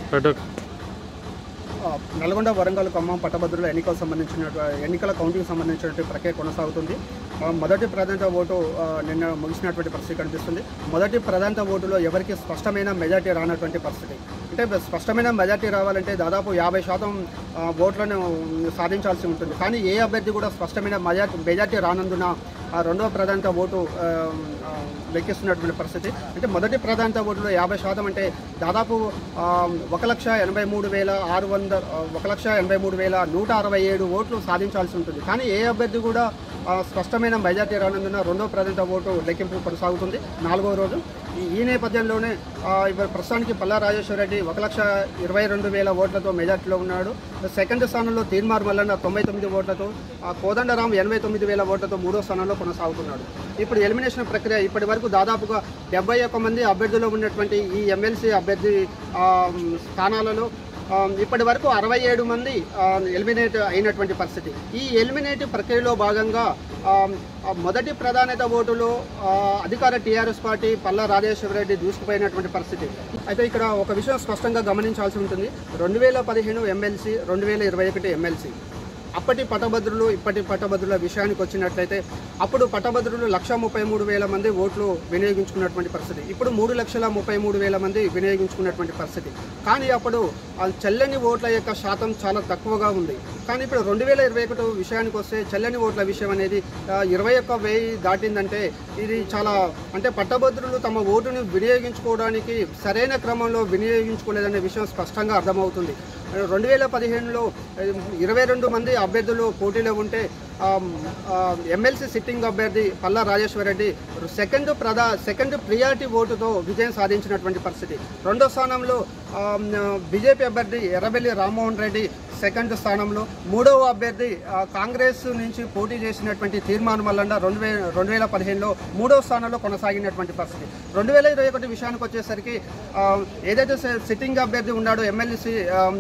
right ఆ, నల్గొండ వరంగల్ ఖమ్మం పట్టభద్రుల ఎన్నికలకు సంబంధించిన ఎన్నికల కౌంటింగ్ సంబంధించినటువంటి ప్రక్రియ కొనసాగుతుంది ఆ, మొదటి ప్రాధాన్యత ఓటు ఆ, నిన్న ముగిసినటువంటి పరిస్థితి కనిపిస్తుంది మొదటి ప్రాధాన్యత ఓటులో ఎవరికి స్పష్టమైన మెజార్టీ రానటువంటి పరిస్థితి అంటే స్పష్టమైన మెజార్టీ రావాలంటే దాదాపు యాభై శాతం ఆ, ఓట్లను సాధించాల్సి ఉంటుంది కానీ ఏ అభ్యర్థి కూడా స్పష్టమైన మెజార్టీ మెజార్టీ రానందున ఆ రెండవ ప్రాధాన్యత ఓటు ఆ, ఆ, లెక్కిస్తున్నటువంటి పరిస్థితి అంటే మొదటి ప్రాధాన్యత ఓటులో యాభై శాతం అంటే దాదాపు ఆ, ఒక లక్ష ఎనభై మూడు వేల ఆరు వంద ఆ, ఒక లక్ష ఎనభై మూడు వేల నూట అరవై ఏడు ఓట్లు సాధించాల్సి ఉంటుంది కానీ ఏ అభ్యర్థి కూడా ఆ, స్పష్టమైన మెజార్టీ రానందున రెండో ప్రాధాన్యత ఓటు లెక్కింపు కొనసాగుతుంది నాలుగో రోజు ఈ ఈ నేపథ్యంలోనే ఆ, ఇప్పుడు ప్రస్తుతానికి పల్లా రాజేశ్వర రెడ్డి ఒక లక్ష ఇరవై రెండు వేల ఓట్లతో మెజార్టీలో ఉన్నాడు సెకండ్ స్థానంలో తీర్మార్ మల్లన్న తొంభై తొమ్మిది ఓట్లతో ఆ, కోదండరాం ఎనభై తొమ్మిది వేల ఓట్లతో మూడో స్థానంలో కొనసాగుతున్నాడు ఇప్పుడు ఎలిమినేషన్ ప్రక్రియ ఇప్పటి వరకు దాదాపుగా డెబ్బై ఒక్క మంది అభ్యర్థులు ఉన్నటువంటి ఈ ఎమ్మెల్సీ అభ్యర్థి ఆ, స్థానాలలో ఆ, ఇప్పటి వరకు అరవై ఏడు మంది ఆ, ఎలిమినేట్ అయినటువంటి పరిస్థితి ఈ ఎలిమినేట్ ప్రక్రియలో భాగంగా ఆ, ఆ మొదటి ప్రాధాన్యత ఓటులో ఆ, అధికార టీఆర్ఎస్ పార్టీ పల్లా రాజేశ్వర రెడ్డి దూసుకుపోయినటువంటి పరిస్థితి అయితే ఇక్కడ ఒక విషయం స్పష్టంగా గమనించాల్సి ఉంటుంది రెండు వేల పదిహేను ఎమ్మెల్సీ రెండు వేల ఇరవై ఒకటి ఎమ్మెల్సీ అప్పటి పట్టభద్రులు ఇప్పటి పట్టభద్రుల విషయానికి వచ్చినట్లయితే అప్పుడు పట్టభద్రులు లక్ష ముప్పై మూడు వేల మంది ఓట్లు వినియోగించుకున్నటువంటి పరిస్థితి ఇప్పుడు మూడు లక్షల ముప్పై మూడు వేల మంది వినియోగించుకున్నటువంటి పరిస్థితి కానీ అప్పుడు ఆ చెల్లని ఓట్ల యొక్క శాతం చాలా తక్కువగా ఉంది కానీ ఇప్పుడు రెండు వేల ఇరవై ఒకటి విషయానికి వస్తే చెల్లని ఓట్ల విషయం అనేది ఆ, ఇరవై ఒక్క వెయ్యి దాటిందంటే ఇది చాలా అంటే పట్టభద్రులు తమ ఓటును వినియోగించుకోవడానికి సరైన క్రమంలో వినియోగించుకోలేదనే విషయం స్పష్టంగా అర్థమవుతుంది రెండు వేల పదిహేనులో ఇరవై రెండు మంది అభ్యర్థులు పోటీలో ఉంటే ఎమ్మెల్సీ సిట్టింగ్ అభ్యర్థి పల్లా రాజేశ్వర రెడ్డి సెకండ్ ప్రధా సెకండ్ ప్రియారిటీ ఓటుతో విజయం సాధించినటువంటి పరిస్థితి రెండో స్థానంలో బీజేపీ అభ్యర్థి ఎర్రబెల్లి రామ్మోహన్ రెడ్డి సెకండ్ స్థానంలో మూడవ అభ్యర్థి ఆ, కాంగ్రెస్ నుంచి పోటీ చేసినటువంటి తీర్మానం మల్లన్న రెండు వేల రెండు వేల పదిహేనులో మూడవ స్థానంలో కొనసాగినటువంటి పరిస్థితి రెండు వేల ఇరవై ఒకటి విషయానికి వచ్చేసరికి ఆ, ఏదైతే సి- సిట్టింగ్ అభ్యర్థి ఉన్నాడో ఎమ్మెల్సీ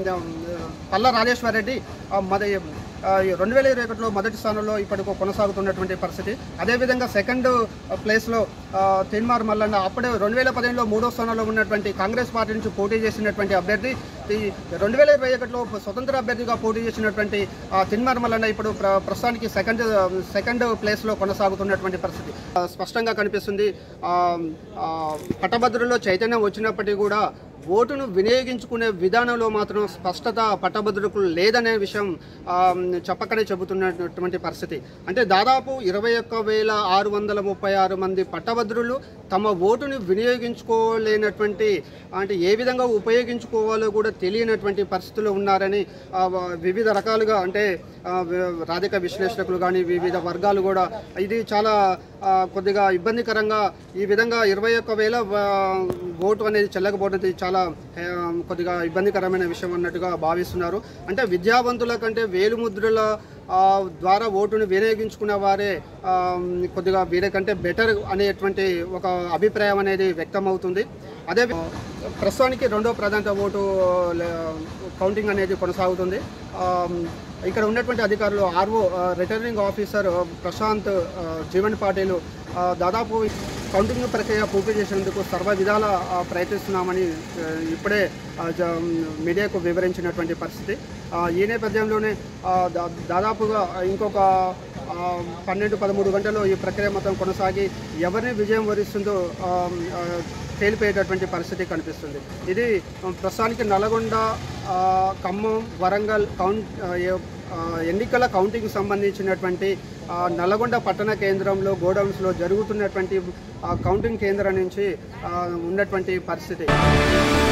పల్లా రాజేశ్వర రెడ్డి ఆ, మద ఆ, ఈ రెండు వేల ఇరవై ఒకటిలో మొదటి స్థానంలో ఇప్పటికో కొనసాగుతున్నటువంటి పరిస్థితి అదేవిధంగా సెకండ్ ప్లేస్లో తిన్మార్ మల్లన్న అప్పుడే రెండు వేల పదిహేనులో మూడో స్థానంలో ఉన్నటువంటి కాంగ్రెస్ పార్టీ నుంచి పోటీ చేసినటువంటి అభ్యర్థి ఈ రెండు వేల ఇరవై ఒకటిలో స్వతంత్ర అభ్యర్థిగా పోటీ చేసినటువంటి ఆ, తిన్మార్ మల్లన్న ఇప్పుడు ప్ర ప్రస్తుతానికి సెకండ్ సెకండ్ ప్లేస్లో కొనసాగుతున్నటువంటి పరిస్థితి ఆ, స్పష్టంగా కనిపిస్తుంది ఆ, ఆ, పట్టభద్రుల్లో చైతన్యం వచ్చినప్పటికీ కూడా ఓటును వినియోగించుకునే విధానంలో మాత్రం స్పష్టత పట్టభద్రులకు లేదనే విషయం ఆ, చెప్పకనే చెబుతున్నటువంటి పరిస్థితి అంటే దాదాపు ఇరవై ఒక్క వేల ఆరు వందల ముప్పై ఆరు మంది పట్టభద్రులు తమ ఓటును వినియోగించుకోలేనటువంటి అంటే ఏ విధంగా ఉపయోగించుకోవాలో కూడా తెలియనటువంటి పరిస్థితుల్లో ఉన్నారని ఆ, వ- వివిధ రకాలుగా అంటే ఆ, వి- రాజకీయ విశ్లేషకులు కానీ వివిధ వర్గాలు కూడా ఇది చాలా ఆ, కొద్దిగా ఇబ్బందికరంగా ఈ విధంగా ఇరవై ఒక్క వేల ఆ, ఓటు అనేది చెల్లకపోవడం ఇది చాలా ఆ, కొద్దిగా ఇబ్బందికరమైన విషయం అన్నట్టుగా భావిస్తున్నారు అంటే విద్యావంతుల కంటే వేలుముద్రల ఆ, ద్వారా ఓటును వినియోగించుకున్న వారే ఆ, కొద్దిగా వీరికంటే బెటర్ అనేటువంటి ఒక అభిప్రాయం అనేది వ్యక్తమవుతుంది అదే వి- ప్రస్తుతానికి రెండో ప్రాధాన్యత ఓటు లే- కౌంటింగ్ అనేది కొనసాగుతుంది ఆ, ఇక్కడ ఉన్నటువంటి అధికారులు ఆర్ఓ రిటర్నింగ్ ఆఫీసర్ ప్రశాంత్ ఆ, జీవన్ పాటిల్ ఆ, దాదాపు కౌంటింగ్ ప్రక్రియ పూర్తి చేసేందుకు సర్వ విధాల ఆ, ప్రయత్నిస్తున్నామని ఆ, ఇప్పుడే ఆ, జ- మీడియాకు వివరించినటువంటి పరిస్థితి ఆ, ఈ నేపథ్యంలోనే ఆ, దా- దాదాపుగా ఇంకొక ఆ, పన్నెండు పదమూడు గంటలు ఈ ప్రక్రియ మొత్తం కొనసాగి ఎవరిని విజయం వరిస్తుందో ఆ, ఆ, తేలిపోయేటటువంటి పరిస్థితి కనిపిస్తుంది ఇది ఆ, ప్రస్తుతానికి నల్గొండ ఆ, ఖమ్మం వరంగల్ కౌంట్ ఆ, ఏ- ఆ, ఎన్నికల కౌంటింగ్ సంబంధించినటువంటి ఆ, నల్గొండ పట్టణ కేంద్రంలో గోడౌన్స్లో జరుగుతున్నటువంటి ఆ, కౌంటింగ్ కేంద్రం నుంచి ఆ, ఉన్నటువంటి పరిస్థితి